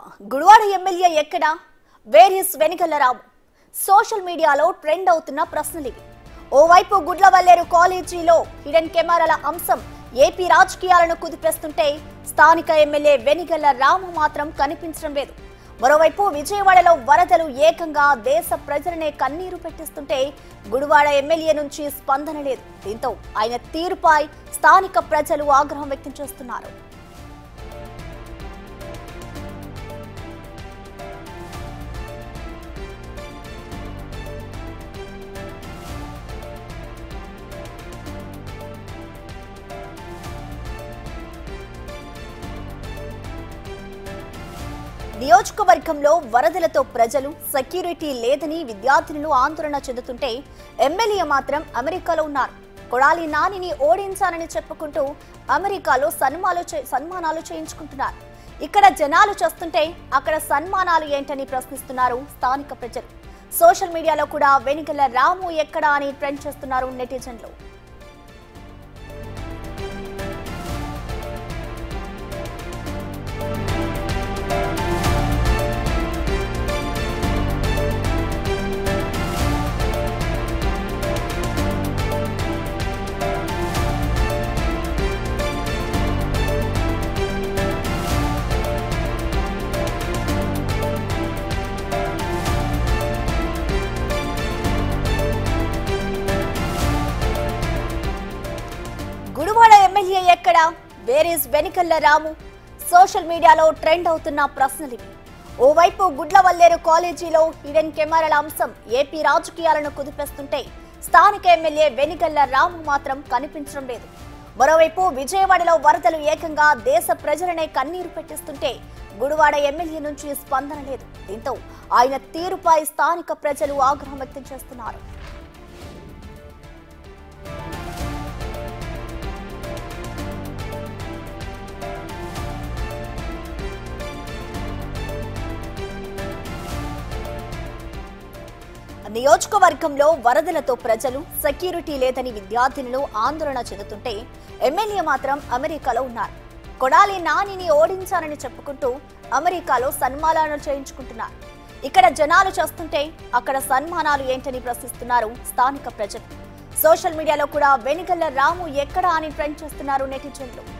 Gudivada MLA ఎక్కడా wear his వెనిగల్లరావు social మీడియాలో trend అవుతున్న ప్రశ్నలు ఇవి ఓవైపు గుడ్లవల్లేరు కాలేజీలో హిడెన్ కెమెరాల అంశం ఏపీ రాజకీయాలను కుదిపేస్తుంటే స్థానిక ఎమ్మెల్యే వెనిగల్ల రాము మాత్రం కనిపించడం లేదు మరోవైపు విజయవాడలో వరదలు ఏకంగా దేశ ప్రజలనే కన్నీరు పెట్టిస్తుంటే గుడివాడ ఎమ్మెల్యే నుంచి స్పందన లేదు దీంతో ఆయన తీరుపై స్థానిక ప్రజలు ఆగ్రహం వ్యక్తం చేస్తున్నారు నియోజకవర్గంలో వరదలతో ప్రజలు సెక్యూరిటీ లేదని విద్యార్థినులు ఆందోళన చెందుతుంటే ఎమ్మెల్యే మాత్రం అమెరికాలో ఉన్నారు కొడాలి నానిని ఓడించానని చెప్పుకుంటూ అమెరికాలో సన్మానాలు చే- సన్మానాలు చేయించుకుంటున్నారు ఇక్కడ జనాలు చేస్తుంటే అక్కడ సన్మానాలు ఏంటని ప్రశ్నిస్తున్నారు స్థానిక ప్రజలు సోషల్ మీడియాలో కూడా వెనుకల రాము ఎక్కడా అని ట్రెండ్ చేస్తున్నారు నెటిజన్లు గుడివాడ ఎమ్మెల్యే ఎక్కడ వేరీస్ వెనికల్ల రాము సోషల్ మీడియాలో ట్రెండ్ అవుతున్న ప్రశ్నలు ఇవి ఓవైపు గుడ్లవల్లేరు కాలేజీలో హిడెన్ కెమెరాల అంశం ఏపీ రాజకీయాలను కుదిపేస్తుంటే స్థానిక ఎమ్మెల్యే వెనిగల్ల రాము మాత్రం కనిపించడం లేదు మరోవైపు విజయవాడలో వరదలు ఏకంగా దేశ ప్రజలనే కన్నీరు పెట్టిస్తుంటే గుడివాడ ఎమ్మెల్యే నుంచి స్పందన లేదు దీంతో ఆయన తీరుపై స్థానిక ప్రజలు ఆగ్రహం వ్యక్తం చేస్తున్నారు నియోజకవర్గంలో వరదలతో ప్రజలు సెక్యూరిటీ లేదని విద్యార్థినులు ఆందోళన చెందుతుంటే ఎమ్మెల్యే మాత్రం అమెరికాలో ఉన్నారు కొడాలి నానిని ఓడించానని చెప్పుకుంటూ అమెరికాలో సన్మానాలు చేయించుకుంటున్నారు ఇక్కడ జనాలు చేస్తుంటే అక్కడ సన్మానాలు ఏంటని ప్రశ్నిస్తున్నారు స్థానిక ప్రజలు సోషల్ మీడియాలో కూడా వెనిగల్ల రాము ఎక్కడా అని ట్రెండ్ చేస్తున్నారు నెటిజన్లు